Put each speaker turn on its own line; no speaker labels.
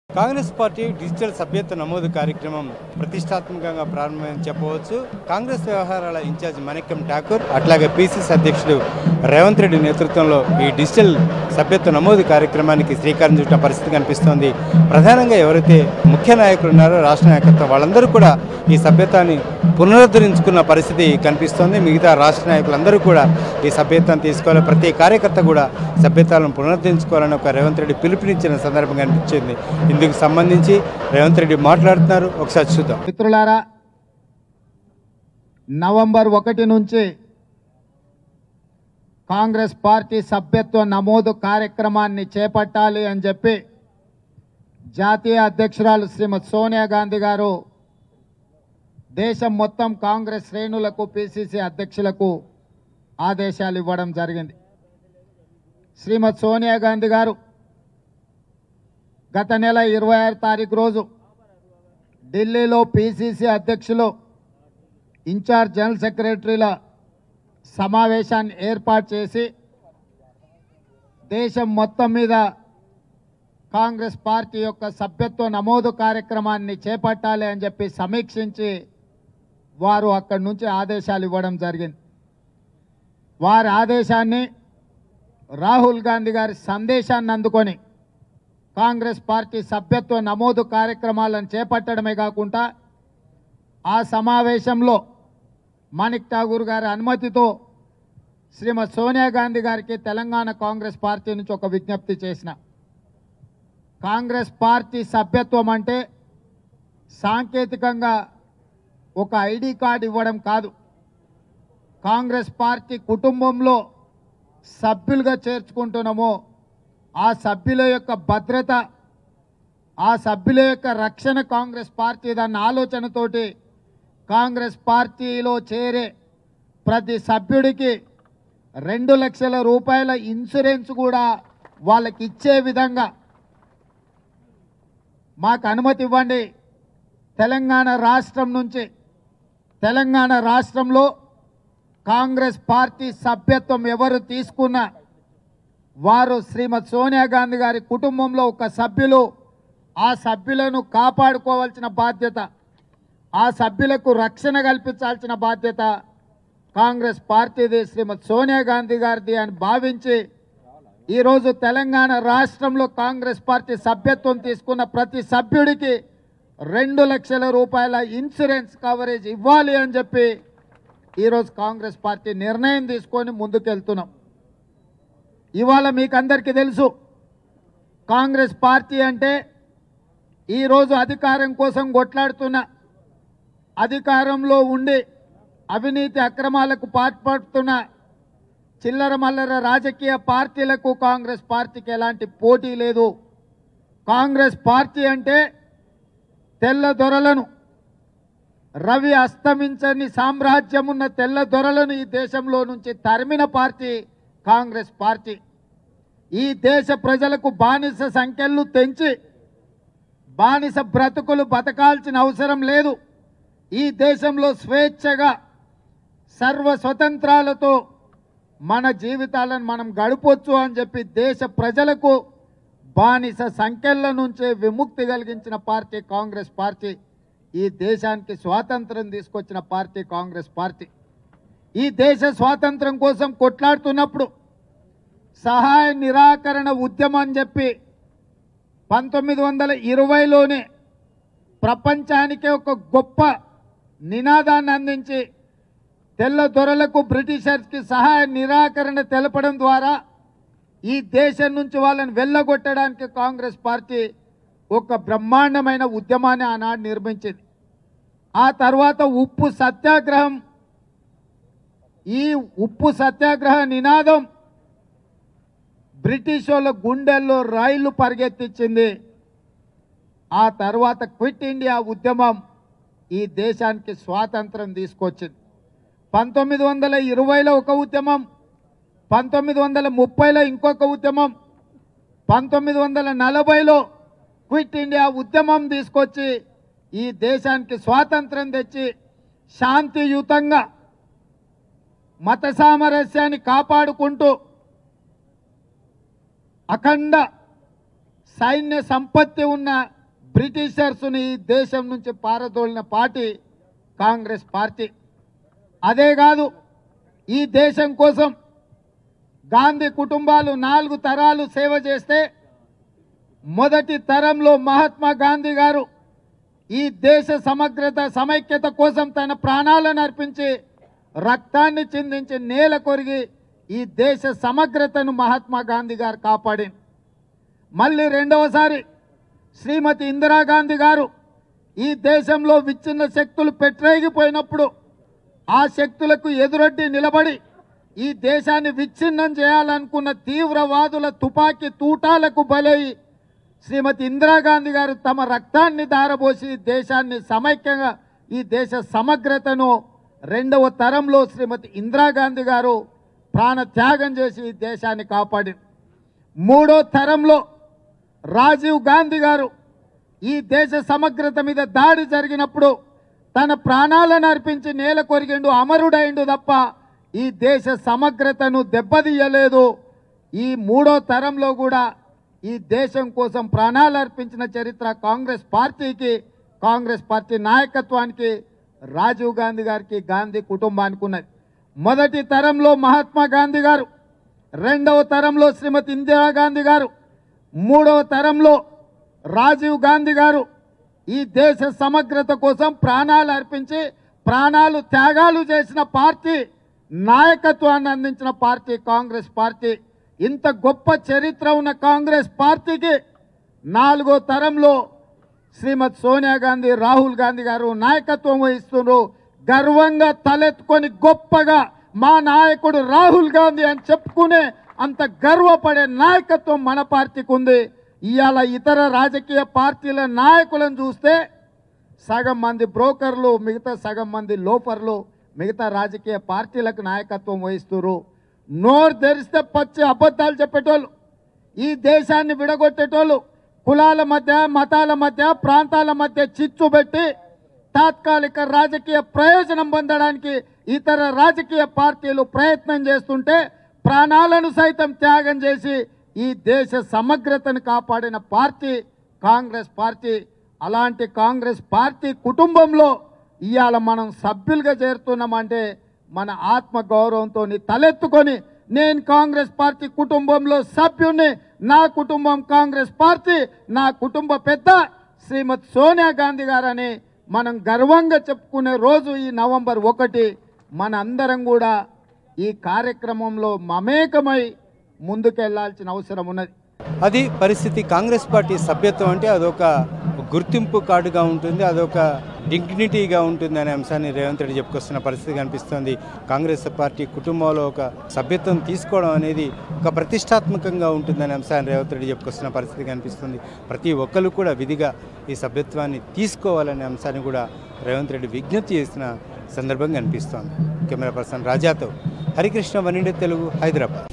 Congress party digital సభ్యత్వ నమోదు కార్యక్రమం ప్రతిష్టాత్మకంగా ప్రారంభమైందని చెప్పవచ్చు కాంగ్రెస్ వ్యవహారాల ఇన్ఛార్జ్ మణిక్కం ఠాకూర్ అట్లాగే పిసిసి అధ్యక్షుడు రేవంత్ రెడ్డి నేతృత్వంలో ఈ డిజిటల్ సభ్యత్వ నమోదు కార్యక్రమానికి శ్రీకారం చుట్టిన పరిస్థితి కనిపిస్తోంది ప్రధానంగా ఎవరైతే ముఖ్య నాయకులు ఉన్నారో రాష్ట్ర నాయకత్వం వాళ్ళందరూ కూడా ఈ సభ్యత్వాన్ని పునరుద్ధరించుకున్న పరిస్థితి కనిపిస్తోంది మిగతా రాష్ట్ర నాయకులందరూ కూడా ఈ సభ్యత్వాన్ని తీసుకోవాలి ప్రతి కార్యకర్త కూడా సభ్యత్వాలను పునరుద్ధరించుకోవాలని ఒక రేవంత్ రెడ్డి పిలుపునిచ్చిన సందర్భం కనిపించింది ఇందుకు సంబంధించి రేవంత్ రెడ్డి మాట్లాడుతున్నారు ఒకసారి చూద్దాం
మిత్రులారా నవంబర్ ఒకటి నుంచి కాంగ్రెస్ పార్టీ సభ్యత్వ నమోదు కార్యక్రమాన్ని చేపట్టాలి అని చెప్పి జాతీయ అధ్యక్షురాలు శ్రీమతి సోనియా గాంధీ గారు దేశం మొత్తం కాంగ్రెస్ శ్రేణులకు పిసిసి అధ్యక్షులకు ఆదేశాలు ఇవ్వడం జరిగింది శ్రీమతి సోనియా గాంధీ గారు గత నెల ఇరవై ఆరు తారీఖు రోజు ఢిల్లీలో పిసిసి అధ్యక్షులు ఇన్ఛార్జ్ జనరల్ సెక్రటరీల సమావేశాన్ని ఏర్పాటు చేసి దేశం మొత్తం మీద కాంగ్రెస్ పార్టీ యొక్క సభ్యత్వ నమోదు కార్యక్రమాన్ని చేపట్టాలి అని చెప్పి సమీక్షించి వారు అక్కడి నుంచి ఆదేశాలు ఇవ్వడం జరిగింది వారి ఆదేశాన్ని రాహుల్ గాంధీ గారి సందేశాన్ని అందుకొని కాంగ్రెస్ పార్టీ సభ్యత్వ నమోదు కార్యక్రమాలను చేపట్టడమే కాకుండా ఆ సమావేశంలో మాణిక్ ఠాగూర్ గారి అనుమతితో శ్రీమతి సోనియా గాంధీ గారికి తెలంగాణ కాంగ్రెస్ పార్టీ నుంచి ఒక విజ్ఞప్తి చేసిన కాంగ్రెస్ పార్టీ సభ్యత్వం అంటే సాంకేతికంగా ఒక ఐడి కార్డు ఇవ్వడం కాదు కాంగ్రెస్ పార్టీ కుటుంబంలో సభ్యులుగా చేర్చుకుంటున్నామో ఆ సభ్యుల యొక్క భద్రత ఆ సభ్యుల యొక్క రక్షణ కాంగ్రెస్ పార్టీ దాని ఆలోచనతోటి కాంగ్రెస్ పార్టీలో చేరే ప్రతి సభ్యుడికి రెండు లక్షల రూపాయల ఇన్సూరెన్స్ కూడా వాళ్ళకి ఇచ్చే విధంగా మాకు అనుమతి ఇవ్వండి తెలంగాణ రాష్ట్రం నుంచి తెలంగాణ రాష్ట్రంలో కాంగ్రెస్ పార్టీ సభ్యత్వం ఎవరు తీసుకున్నా వారు శ్రీమతి సోనియా గాంధీ గారి కుటుంబంలో ఒక సభ్యులు ఆ సభ్యులను కాపాడుకోవాల్సిన బాధ్యత ఆ సభ్యులకు రక్షణ కల్పించాల్సిన బాధ్యత కాంగ్రెస్ పార్టీది శ్రీమతి సోనియా గాంధీ గారిది అని భావించి ఈరోజు తెలంగాణ రాష్ట్రంలో కాంగ్రెస్ పార్టీ సభ్యత్వం తీసుకున్న ప్రతి సభ్యుడికి రెండు లక్షల రూపాయల ఇన్సూరెన్స్ కవరేజ్ ఇవ్వాలి అని చెప్పి ఈరోజు కాంగ్రెస్ పార్టీ నిర్ణయం తీసుకొని ముందుకెళ్తున్నాం ఇవాళ మీకు అందరికీ తెలుసు కాంగ్రెస్ పార్టీ అంటే ఈరోజు అధికారం కోసం కొట్లాడుతున్న అధికారంలో ఉండి అవినీతి అక్రమాలకు పాల్పడుతున్న చిల్లర మల్లర రాజకీయ పార్టీలకు కాంగ్రెస్ పార్టీకి ఎలాంటి పోటీ లేదు కాంగ్రెస్ పార్టీ అంటే తెల్ల దొరలను రవి అస్తమించని సామ్రాజ్యం ఉన్న తెల్ల దొరలను ఈ దేశంలో నుంచి తరిమిన పార్టీ కాంగ్రెస్ పార్టీ ఈ దేశ ప్రజలకు బానిస సంఖ్యలు తెంచి బానిస బ్రతుకులు బతకాల్సిన అవసరం లేదు ఈ దేశంలో స్వేచ్ఛగా సర్వ స్వతంత్రాలతో మన జీవితాలను మనం గడపొచ్చు అని చెప్పి దేశ ప్రజలకు బానిస సంఖ్యల నుంచే విముక్తి కలిగించిన పార్టీ కాంగ్రెస్ పార్టీ ఈ దేశానికి స్వాతంత్రం తీసుకొచ్చిన పార్టీ కాంగ్రెస్ పార్టీ ఈ దేశ స్వాతంత్రం కోసం కొట్లాడుతున్నప్పుడు సహాయ నిరాకరణ ఉద్యమం అని చెప్పి పంతొమ్మిది వందల ఇరవైలోనే ప్రపంచానికే ఒక గొప్ప నినాదాన్ని అందించి తెల్ల దొరలకు బ్రిటిషర్స్కి సహాయ నిరాకరణ తెలపడం ద్వారా ఈ దేశం నుంచి వాళ్ళని వెళ్ళగొట్టడానికి కాంగ్రెస్ పార్టీ ఒక బ్రహ్మాండమైన ఉద్యమాన్ని ఆనాడు నిర్మించింది ఆ తర్వాత ఉప్పు సత్యాగ్రహం ఈ ఉప్పు సత్యాగ్రహ నినాదం బ్రిటిష్ వాళ్ళ గుండెల్లో రైళ్లు పరిగెత్తించింది ఆ తర్వాత క్విట్ ఇండియా ఉద్యమం ఈ దేశానికి స్వాతంత్రం తీసుకొచ్చింది పంతొమ్మిది వందల ఇరవైలో ఒక ఉద్యమం పంతొమ్మిది వందల ముప్పైలో ఇంకొక ఉద్యమం పంతొమ్మిది వందల నలభైలో క్విట్ ఇండియా ఉద్యమం తీసుకొచ్చి ఈ దేశానికి స్వాతంత్రం తెచ్చి శాంతియుతంగా మత సామరస్యాన్ని కాపాడుకుంటూ అఖండ సైన్య సంపత్తి ఉన్న బ్రిటిషర్స్ని ఈ దేశం నుంచి పారదోలిన పార్టీ కాంగ్రెస్ పార్టీ అదే కాదు ఈ దేశం కోసం గాంధీ కుటుంబాలు నాలుగు తరాలు సేవ చేస్తే మొదటి తరంలో మహాత్మా గాంధీ గారు ఈ దేశ సమగ్రత సమైక్యత కోసం తన ప్రాణాలను అర్పించి రక్తాన్ని చిందించి నేల కొరిగి ఈ దేశ సమగ్రతను మహాత్మా గాంధీ గారు కాపాడింది మళ్ళీ రెండవసారి శ్రీమతి ఇందిరాగాంధీ గారు ఈ దేశంలో విచ్ఛిన్న శక్తులు పెట్టరేగిపోయినప్పుడు ఆ శక్తులకు ఎదురొడ్డి నిలబడి ఈ దేశాన్ని విచ్ఛిన్నం చేయాలనుకున్న తీవ్రవాదుల తుపాకీ తూటాలకు బలై శ్రీమతి ఇందిరాగాంధీ గారు తమ రక్తాన్ని దారబోసి ఈ దేశాన్ని సమైక్యంగా ఈ దేశ సమగ్రతను రెండవ తరంలో శ్రీమతి ఇందిరాగాంధీ గారు ప్రాణ త్యాగం చేసి ఈ దేశాన్ని కాపాడింది మూడో తరంలో రాజీవ్ గాంధీ గారు ఈ దేశ సమగ్రత మీద దాడి జరిగినప్పుడు తన ప్రాణాలను అర్పించి నేల కొరిగిండు అమరుడైండు తప్ప ఈ దేశ సమగ్రతను దెబ్బతీయలేదు ఈ మూడో తరంలో కూడా ఈ దేశం కోసం ప్రాణాలు అర్పించిన చరిత్ర కాంగ్రెస్ పార్టీకి కాంగ్రెస్ పార్టీ నాయకత్వానికి రాజీవ్ గాంధీ గారికి గాంధీ కుటుంబానికి ఉన్నది మొదటి తరంలో మహాత్మా గాంధీ గారు రెండవ తరంలో శ్రీమతి ఇందిరాగాంధీ గారు మూడవ తరంలో రాజీవ్ గాంధీ గారు ఈ దేశ సమగ్రత కోసం ప్రాణాలు అర్పించి ప్రాణాలు త్యాగాలు చేసిన పార్టీ నాయకత్వాన్ని అందించిన పార్టీ కాంగ్రెస్ పార్టీ ఇంత గొప్ప చరిత్ర ఉన్న కాంగ్రెస్ పార్టీకి నాలుగో తరంలో శ్రీమతి సోనియా గాంధీ రాహుల్ గాంధీ గారు నాయకత్వం వహిస్తున్నారు గర్వంగా తలెత్తుకొని గొప్పగా మా నాయకుడు రాహుల్ గాంధీ అని చెప్పుకునే అంత గర్వపడే నాయకత్వం మన పార్టీకి ఉంది ఇవాళ ఇతర రాజకీయ పార్టీల నాయకులను చూస్తే సగం మంది బ్రోకర్లు మిగతా సగం మంది లోఫర్లు మిగతా రాజకీయ పార్టీలకు నాయకత్వం వహిస్తున్నారు నోరు తెరిస్తే పచ్చి అబద్ధాలు చెప్పేటోళ్ళు ఈ దేశాన్ని విడగొట్టేటోళ్ళు కులాల మధ్య మతాల మధ్య ప్రాంతాల మధ్య చిచ్చు పెట్టి తాత్కాలిక రాజకీయ ప్రయోజనం పొందడానికి ఇతర రాజకీయ పార్టీలు ప్రయత్నం చేస్తుంటే ప్రాణాలను సైతం త్యాగం చేసి ఈ దేశ సమగ్రతను కాపాడిన పార్టీ కాంగ్రెస్ పార్టీ అలాంటి కాంగ్రెస్ పార్టీ కుటుంబంలో ఇవాళ మనం సభ్యులుగా చేరుతున్నామంటే మన ఆత్మ గౌరవంతో తలెత్తుకొని నేను కాంగ్రెస్ పార్టీ కుటుంబంలో సభ్యుని నా కుటుంబం కాంగ్రెస్ పార్టీ నా కుటుంబ పెద్ద శ్రీమతి సోనియా గాంధీ గారని మనం గర్వంగా చెప్పుకునే రోజు ఈ నవంబర్ ఒకటి మన అందరం కూడా ఈ కార్యక్రమంలో మమేకమై ముందుకెళ్లాల్సిన అవసరం ఉన్నది
అది పరిస్థితి కాంగ్రెస్ పార్టీ సభ్యత్వం అంటే అదొక గుర్తింపు కార్డుగా ఉంటుంది అదొక డిగ్నిటీగా ఉంటుంది అనే అంశాన్ని రేవంత్ రెడ్డి చెప్పుకొస్తున్న పరిస్థితి కనిపిస్తుంది కాంగ్రెస్ పార్టీ కుటుంబంలో ఒక సభ్యత్వం తీసుకోవడం అనేది ఒక ప్రతిష్టాత్మకంగా ఉంటుందనే అంశాన్ని రేవంత్ రెడ్డి చెప్పుకొస్తున్న పరిస్థితి కనిపిస్తుంది ప్రతి ఒక్కరు కూడా విధిగా ఈ సభ్యత్వాన్ని తీసుకోవాలనే అంశాన్ని కూడా రేవంత్ రెడ్డి విజ్ఞప్తి చేసిన సందర్భం కనిపిస్తోంది కెమెరా పర్సన్ రాజాతో హరికృష్ణ వనిండే తెలుగు హైదరాబాద్